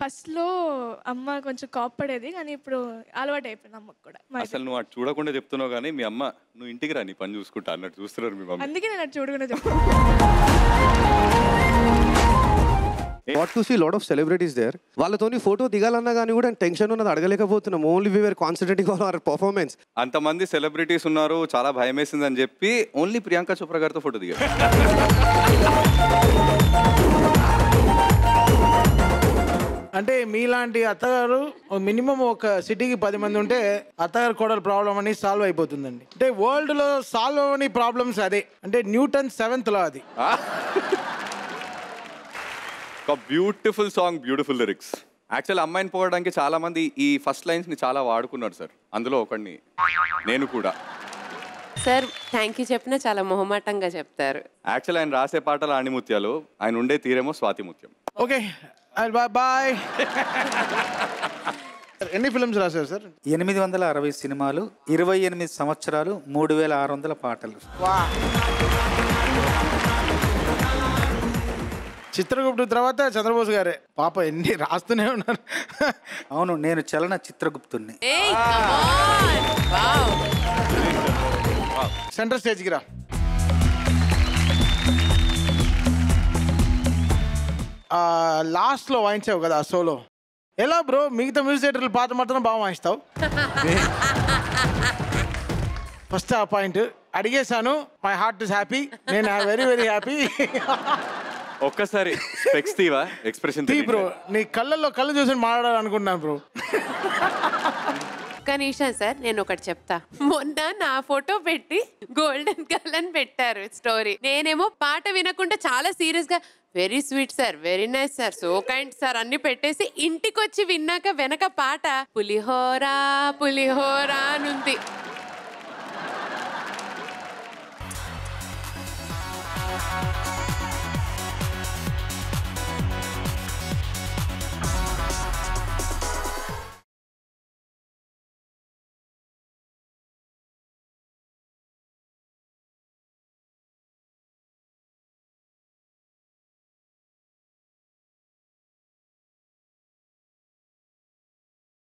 ఫస్ట్లో అమ్మ కొంచెం కోప్పడేది కానీ ఇప్పుడు అలవాటు అయిపోయింది అమ్మకు కూడా మా అసలు నువ్వు అటు చూడకుండా చెప్తున్నావు కానీ మీ అమ్మ నువ్వు ఇంటికి రా నీ పని చూసుకుంటా అన్నట్టు చూస్తున్నారు మీ మమ్మీ అందుకే నేను అటు చూడకుండా చెప్తాను what to see lot of celebrities there వాళ్ళతోని ఫోటో దిగాలన్నా కానీ కూడా టెన్షన్ ఉన్నది అడగలేకపోతున్నాం only we were concentrating on our performance అంతమంది సెలబ్రిటీస్ ఉన్నారు చాలా భయం వేసిందని చెప్పి ఓన్లీ ప్రియాంక చోప్రా గారితో ఫోటో దిగారు అంటే మీలాంటి అత్తగారు మినిమం ఒక సిటీకి పది మంది ఉంటే అత్తగారు కోడలు ప్రాబ్లం అని సాల్వ్ అయిపోతుందండి అంటే వరల్డ్ లో సాల్వ్ అవ్వని ప్రాబ్లమ్స్ అదే అంటే న్యూటన్ సెవెంత్ లో అది ఒక beautiful song beautiful lyrics actual అమ్మాయిని పోవడానికి చాలా మంది ఈ ఫస్ట్ లైన్స్ ని చాలా వాడుకున్నారు సార్ అందులో ఒకడిని నేను కూడా సార్ థ్యాంక్ యూ చెప్పినా చాలా మొహమాటంగా చెప్తారు యాక్చువల్ ఆయన రాసే పాటలు ఆణిముత్యాలు ఆయన ఉండే తీరేమో Swathi Muthyam okay bye bye ఎన్ని ఫిల్మ్స్ రాశారు సార్ ఎనిమిది వందల అరవై సినిమాలు ఇరవై ఎనిమిది సంవత్సరాలు మూడు వేల ఆరు వందల పాటలు చిత్రగుప్తు తర్వాత చంద్రబోస్ గారే పాప ఎన్ని రాస్తూనే ఉన్నారు అవును నేను చలన చిత్రగుప్తుణ్ణి ఏయ్ come on! Wow! సెంటర్ స్టేజ్కి రా లాస్ట్లో వాయించావు కదా ఆ సోలో ఎలా బ్రో మిగతా మ్యూజిక్ థియేటర్లు పాట మాత్రం బాగా వాయిస్తావు ఫస్ట్ ఆ పాయింట్ అడిగేశాను మై హార్ట్ ఇస్ హ్యాపీ నేను వెరీ వెరీ హ్యాపీ ఒక్కసారి స్పెక్స్ తీవా ఎక్స్ప్రెషన్ తీ బ్రో నీ కళ్ళల్లో కళ్ళు చూసి మాట్లాడాలనుకుంటున్నాను బ్రో ఒక్క నిమిషం సార్ నేను ఒకటి చెప్తా మొన్న నా ఫోటో పెట్టి గోల్డెన్ గర్ల్ అని పెట్టారు స్టోరీ నేనేమో పాట వినకుండా చాలా సీరియస్ గా very sweet sir very nice sir so kind sir అన్ని పెట్టేసి ఇంటికి వచ్చి విన్నాక వెనక పాట పులిహోరా పులిహోరా అనుంది